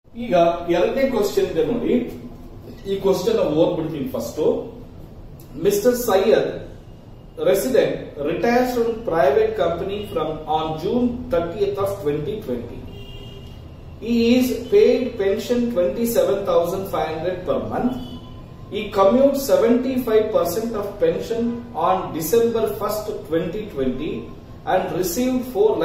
ಈಗ ಎರಡನೇ ಕ್ವಶನ್ ಇದೆ ನೋಡಿ ಈ ಕ್ವಶನ್ ಓದ್ಬಿಡ್ತೀನಿ first mister Syed resident retires from private company from on June thirtieth of twenty twenty He is paid pension 27,500 per month. He commutes 75% of pension on December 1st, 2020 and received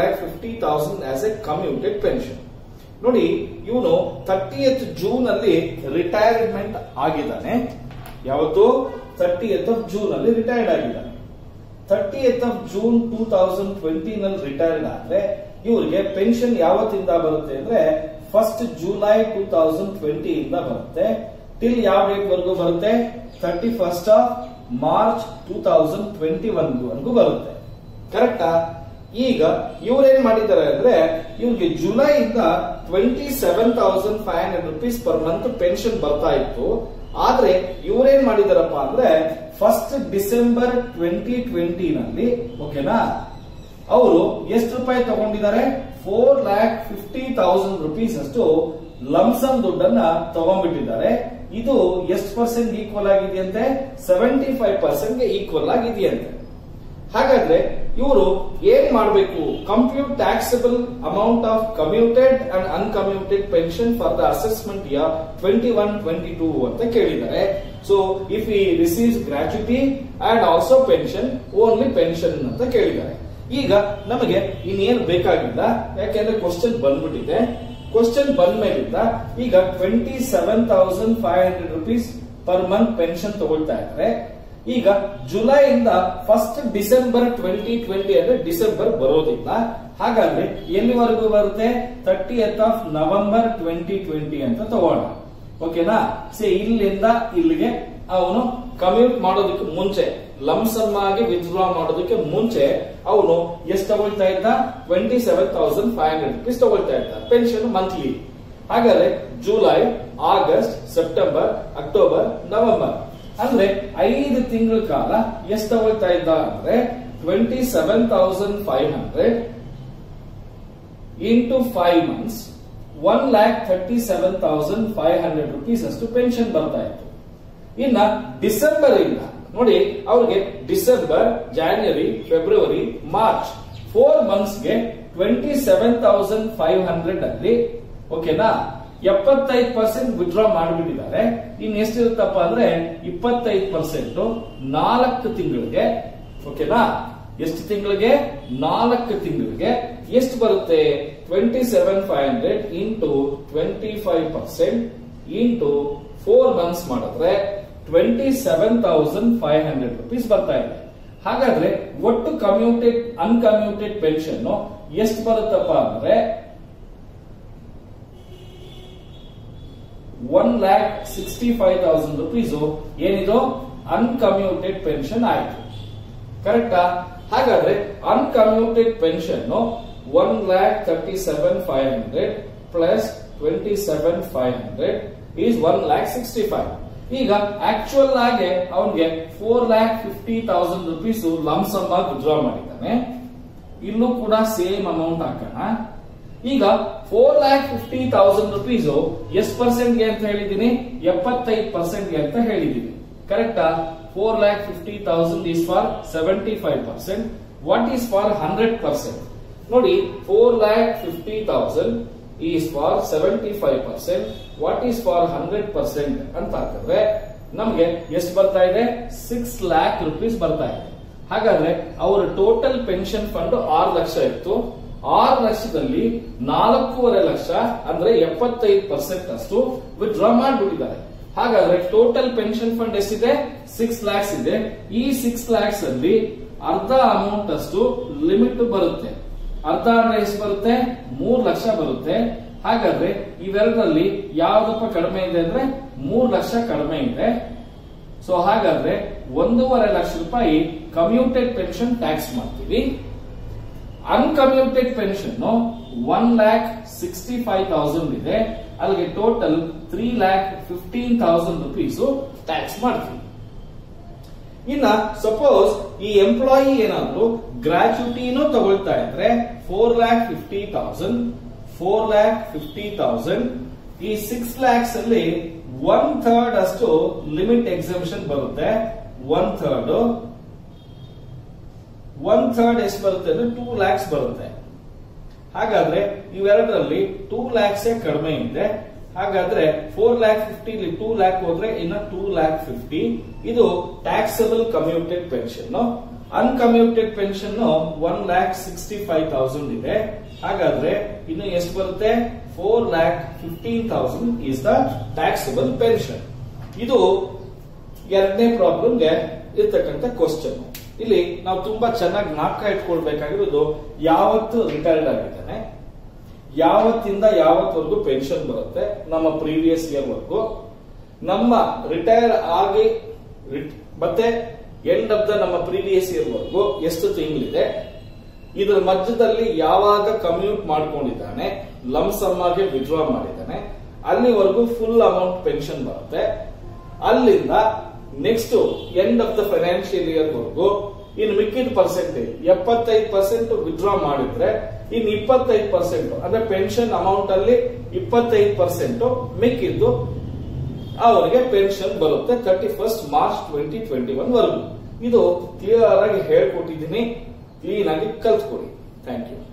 4,50,000 as a commuted pension. ನೋಡಿ ಇವನು thirtieth June ಅಲ್ಲಿ retirement ಆಗಿದ್ದಾನೆ ಯಾವತ್ತು thirtieth of June ಅಲ್ಲಿ retired ಆಗಿದ್ದಾನೆ thirtieth of June two thousand twenty ನಲ್ಲಿ retired ಆದ್ರೆ ಇವರಿಗೆ ಪೆನ್ಷನ್ ಯಾವತ್ತಿಂದ ಬರುತ್ತೆ ಅಂದ್ರೆ first July two thousand twenty ಇಂದ ಬರುತ್ತೆ ಟಿಲ್ ಯಾವ ಡೇಟ್ ವರೆಗೂ ಬರುತ್ತೆ thirty first of March two thousand twenty one ವರೆಗೂ ಬರುತ್ತೆ ಕರೆಕ್ಟಾ ಈಗ ಇವ್ರೇನ್ ಮಾಡಿದ್ದಾರೆ ಅಂದ್ರೆ ಇವ್ರಿಗೆ ಜುಲೈ ಇಂದ twenty seven thousand five hundred rupees per month pension ಬರ್ತಾ ಇತ್ತು ಆದ್ರೆ ಇವ್ರೇನ್ ಮಾಡಿದಾರಪ್ಪ ಅಂದ್ರೆ ಫಸ್ಟ್ ಡಿಸೆಂಬರ್ ಟ್ವೆಂಟಿ ಟ್ವೆಂಟಿ ನಲ್ಲಿ ಓಕೆನಾ ಅವರು ಎಷ್ಟು ರೂಪಾಯಿ ತಗೊಂಡಿದ್ದಾರೆ four lakh fifty thousand rupees ಅಷ್ಟು ಲಂಸಮ್ ದುಡ್ಡನ್ನ ತಗೊಂಡ್ಬಿಟ್ಟಿದ್ದಾರೆ ಇದು ಎಷ್ಟು ಪರ್ಸೆಂಟ್ ಈಕ್ವಲ್ ಆಗಿದೆಯಂತೆ ಸೆವೆಂಟಿ ಫೈವ್ ಪರ್ಸೆಂಟ್ ಗೆ ಈಕ್ವಲ್ ಆಗಿದೆಯಂತೆ ಹಾಗಾದ್ರೆ ಇವರು ಏನ್ ಮಾಡಬೇಕು compute taxable amount of commuted and uncommuted pension for the assessment year twenty one twenty two ಅಂತ ಕೇಳಿದ್ದಾರೆ so if he receives gratuity and also pension only pension ಅಂತ ಕೇಳಿದ್ದಾರೆ ಈಗ ನಮಗೆ ಇನ್ನೇನು ಬೇಕಾಗಿಲ್ಲ ಯಾಕೆಂದ್ರೆ ಕ್ವಶನ್ ಬಂದ್ಬಿಟ್ಟಿದೆ ಕ್ವಶನ್ ಬಂದ ಮೇಲಿಂದ ಈಗ twenty seven thousand five hundred rupees per month pension ತಗೊಳ್ತಾ ಇದ್ದಾರೆ ಈಗ ಜುಲೈ ಇಂದ ಫಸ್ಟ್ ಡಿಸೆಂಬರ್ ಟ್ವೆಂಟಿ ಟ್ವೆಂಟಿ ಅಂದ್ರೆ ಡಿಸೆಂಬರ್ ಬರೋದಿಲ್ಲ ಹಾಗಾದ್ರೆ ಎಲ್ಲಿವರೆಗೂ ಬರುತ್ತೆ thirty of November twenty twenty ಅಂತ ತಗೋಣ ಓಕೆನಾ ಸಿ ಇಲ್ಲಿಂದ ಇಲ್ಲಿಗೆ ಅವನು ಕಮ್ಯೂಟ್ ಮಾಡೋದಕ್ಕೆ ಮುಂಚೆ ಲಂಸಮ್ ಆಗಿ ವಿತ್ಡ್ರಾ ಮಾಡೋದಕ್ಕೆ ಮುಂಚೆ ಅವನು ಎಷ್ಟು ತಗೊಳ್ತಾ ಇದ್ದ twenty seven thousand five hundred rupees ತಗೊಳ್ತಾ ಇದ್ದ ಪೆನ್ಷನ್ ಮಂತ್ಲಿ ಹಾಗಾದ್ರೆ July August September October November ಅಂದ್ರೆ ಐದು ತಿಂಗಳ ಕಾಲ ಎಷ್ಟು ತಗೊಳ್ತಾ ಇದ್ದ ಅಂದ್ರೆ twenty seven thousand five hundred into five months one lakh thirty seven thousand five hundred rupees ಅಷ್ಟು ಪೆನ್ಷನ್ ಬರ್ತಾ ಇತ್ತು ಇನ್ನ ಡಿಸೆಂಬರ್ ಇಂದ ನೋಡಿ ಅವ್ರಿಗೆ December January February March four ಮಂತ್ಸ್ಗೆ twenty seven thousand five hundred ಅಲ್ಲಿ ಓಕೆನಾ ಎಪ್ಪತ್ತೈದು ಪರ್ಸೆಂಟ್ ವಿಡ್ರಾ ಮಾಡಿಬಿಟ್ಟಿದ್ದಾರೆ ಇನ್ ಎಷ್ಟಿರುತ್ತಪ್ಪ ಅಂದ್ರೆ ಇಪ್ಪತ್ತೈದು ಪರ್ಸೆಂಟ್ ನಾಲ್ಕು ತಿಂಗಳಿಗೆ ಓಕೆನಾ ಎಷ್ಟು ತಿಂಗಳಿಗೆ ನಾಲ್ಕು ತಿಂಗಳಿಗೆ ಎಷ್ಟು ಬರುತ್ತೆ twenty seven five hundred into twenty five percent into four months ಮಾಡಿದ್ರೆ twenty seven thousand five hundred rupees ಬರ್ತಾ ಇದೆ ಹಾಗಾದ್ರೆ ಒಟ್ಟು ಕಮ್ಯೂಟೆಡ್ ಅನ್ಕಮ್ಯೂಟೆಡ್ ಪೆನ್ಷನ್ ಎಷ್ಟು ಬರುತ್ತಪ್ಪ ಅಂದ್ರೆ one lakh sixty five thousand rupees ಏನಿದು ಅನ್ಕಮ್ಯೂಟೆಡ್ ಪೆನ್ಷನ್ ಆಯ್ತು ಕರೆಕ್ಟಾ ಹಾಗಾದ್ರೆ uncommuted pension one lakh thirty seven five hundred plus twenty seven five hundred is one lakh sixty five ಈಗ ಆಕ್ಚುಯಲ್ ಆಗಿ ಅವನಿಗೆ four lakh fifty thousand rupees lump sum ಆಗಿ ವಿಡ್ರಾ ಮಾಡಿದ್ದಾನೆ ಇಲ್ಲೂ ಕೂಡ ಸೇಮ್ ಅಮೌಂಟ್ ಹಾಕೋಣ ಈಗ four lakh fifty thousand rupees ಎಷ್ಟು ಪರ್ಸೆಂಟ್ಗೆ ಅಂತ ಹೇಳಿದೀನಿ ಎಪ್ಪತ್ತೈದು ಪರ್ಸೆಂಟ್ಗೆ ಅಂತ ಹೇಳಿದೀನಿ ಕರೆಕ್ಟಾ four lakh fifty thousand is for seventy five percent what is for hundred percent ನೋಡಿ four lakh fifty thousand is for seventy five percent what is for hundred percent ಅಂತ ಹಾಕಿದ್ರೆ ನಮ್ಗೆ ಎಷ್ಟು ಬರ್ತಾ ಇದೆ ಸಿಕ್ಸ್ ಲ್ಯಾಕ್ ರುಪೀಸ್ ಬರ್ತಾ ಇದೆ ಹಾಗಾದ್ರೆ ಅವರ ಟೋಟಲ್ ಪೆನ್ಷನ್ ಫಂಡ್ ಆರು ಲಕ್ಷ ಇತ್ತು ಆರು ಲಕ್ಷದಲ್ಲಿ ನಾಲ್ಕೂವರೆ ಲಕ್ಷ ಅಂದ್ರೆ ಎಪ್ಪತ್ತೈದು ಪರ್ಸೆಂಟ್ ಅಷ್ಟು ವಿಡ್ರಾ ಮಾಡಿಬಿಟ್ಟಿದ್ದಾರೆ ಹಾಗಾದ್ರೆ ಟೋಟಲ್ ಪೆನ್ಷನ್ ಫಂಡ್ ಎಷ್ಟಿದೆ ಸಿಕ್ಸ್ ಲ್ಯಾಕ್ಸ್ ಇದೆ ಈ ಸಿಕ್ಸ್ ಲ್ಯಾಕ್ಸ್ ಅಲ್ಲಿ ಅರ್ಧ ಅಮೌಂಟ್ ಅಷ್ಟು ಲಿಮಿಟ್ ಬರುತ್ತೆ ಅರ್ಧ ಅಂದ್ರೆ ಎಷ್ಟು ಬರುತ್ತೆ ಮೂರ್ ಲಕ್ಷ ಬರುತ್ತೆ ಹಾಗಾದ್ರೆ ಇವೆರಡರಲ್ಲಿ ಯಾವ್ದಪ್ಪ ಕಡಿಮೆ ಇದೆ ಅಂದ್ರೆ ಮೂರ್ ಲಕ್ಷ ಕಡಿಮೆ ಇದೆ ಸೊ ಹಾಗಾದ್ರೆ ಒಂದೂವರೆ ಲಕ್ಷ ರೂಪಾಯಿ ಕಮ್ಯೂಟೆಡ್ ಪೆನ್ಷನ್ ಟ್ಯಾಕ್ಸ್ ಮಾಡ್ತೀವಿ uncommuted pension one lakh sixty five thousand ಇದೆ ಅಲ್ಲಿಗೆ total three lakh fifteen thousand rupees tax ಮಾಡ್ತೀವಿ ಇನ್ನ ಸಪೋಸ್ ಈ ಎಂಪ್ಲಾಯಿ ಏನಾದ್ರು ಗ್ರಾಚ್ಯುಟಿನೂ ತಗೊಳ್ತಾ ಇದ್ರೆ four lakh fifty thousand four lakh fifty thousand ಈ ಸಿಕ್ಸ್ ಲ್ಯಾಕ್ಸ್ ಅಲ್ಲಿ ಒನ್ ಥರ್ಡ್ ಅಷ್ಟು ಲಿಮಿಟ್ ಎಕ್ಸಿಬಿಷನ್ ಬರುತ್ತೆ ಒನ್ ಥರ್ಡ್ ಒನ್ ಥರ್ಡ್ ಎಷ್ಟು ಬರುತ್ತೆ ಅಂದ್ರೆ ಟೂ ಲ್ಯಾಕ್ಸ್ ಬರುತ್ತೆ ಹಾಗಾದ್ರೆ ಇವೆರಡರಲ್ಲಿ ಟೂ ಲ್ಯಾಕ್ಸ್ ಕಡಿಮೆ ಇದೆ ಹಾಗಾದ್ರೆ four lakh fifty two lakh ಹೋದ್ರೆ ಇನ್ನ ಟೂ ಲ್ಯಾಕ್ ಫಿಫ್ಟಿ ಇದು taxable commuted pension uncommuted pension one lakh sixty five thousand ಇದೆ ಹಾಗಾದ್ರೆ ಇನ್ನು ಎಷ್ಟು ಬರುತ್ತೆ four lakh fifteen thousand is the taxable pension ಇದು ಎರಡನೇ ಪ್ರಾಬ್ಲಮ್ಗೆ ಇರ್ತಕ್ಕಂಥ ಕ್ವಶನ್ ಇಲ್ಲಿ ನಾವು ತುಂಬಾ ಚೆನ್ನಾಗಿ ನಾಕ ಇಟ್ಕೊಳ್ಬೇಕಾಗಿರೋದು ಯಾವತ್ತು ರಿಟೈರ್ಡ್ ಆಗಿದ್ದಾನೆ ಯಾವತ್ತಿಂದ ಯಾವತ್ತವರೆಗೂ ಪೆನ್ಷನ್ ಬರುತ್ತೆ ನಮ್ಮ ಪ್ರೀವಿಯಸ್ ಇಯರ್ ವರ್ಗು ನಮ್ಮ ರಿಟೈರ್ ಆಗಿ ರಿಟ್- ಮತ್ತೆ ಎಂಡ್ ಆಫ್ ದ ನಮ್ಮ ಪ್ರೀವಿಯಸ್ ಇಯರ್ ವರ್ಗು ಎಷ್ಟು ತಿಂಗಳಿದೆ ಇದರ ಮಧ್ಯದಲ್ಲಿ ಯಾವಾಗ ಕಮ್ಯೂಟ್ ಮಾಡ್ಕೊಂಡಿದ್ದಾನೆ ಲಮ್ಸಮ್ ಆಗಿ ವಿಡ್ರಾ ಮಾಡಿದ್ದಾನೆ ಅಲ್ಲಿವರೆಗೂ ಫುಲ್ ಅಮೌಂಟ್ ಪೆನ್ಷನ್ ಬರುತ್ತೆ ಅಲ್ಲಿಂದ next end of the financial year ವರೆಗೂ ಇನ್ನು ಮಿಕ್ಕಿದ ಪರ್ಸೆಂಟೇಜ್ ಎಪ್ಪತ್ತೈದು ಪರ್ಸೆಂಟ್ ವಿಡ್ರಾ ಮಾಡಿದ್ರೆ ಇನ್ನು ಇಪ್ಪತ್ತೈದು ಪರ್ಸೆಂಟ್ ಅಂದ್ರೆ ಪೆನ್ಷನ್ ಅಮೌಂಟ್ ಅಲ್ಲಿ ಇಪ್ಪತ್ತೈದು ಪರ್ಸೆಂಟ್ ಮಿಕ್ಕಿದ್ದು ಅವರಿಗೆ ಪೆನ್ಷನ್ ಬರುತ್ತೆ thirty first March twenty twenty one ವರೆಗೂ ಇದು ಕ್ಲಿಯರ್ ಆಗಿ ಹೇಳ್ಕೊಟ್ಟಿದ್ದೀನಿ ಕ್ಲೀನ್ ಆಗಿ ಕಲ್ತ್ಕೊಡಿ ಥ್ಯಾಂಕ್ ಯು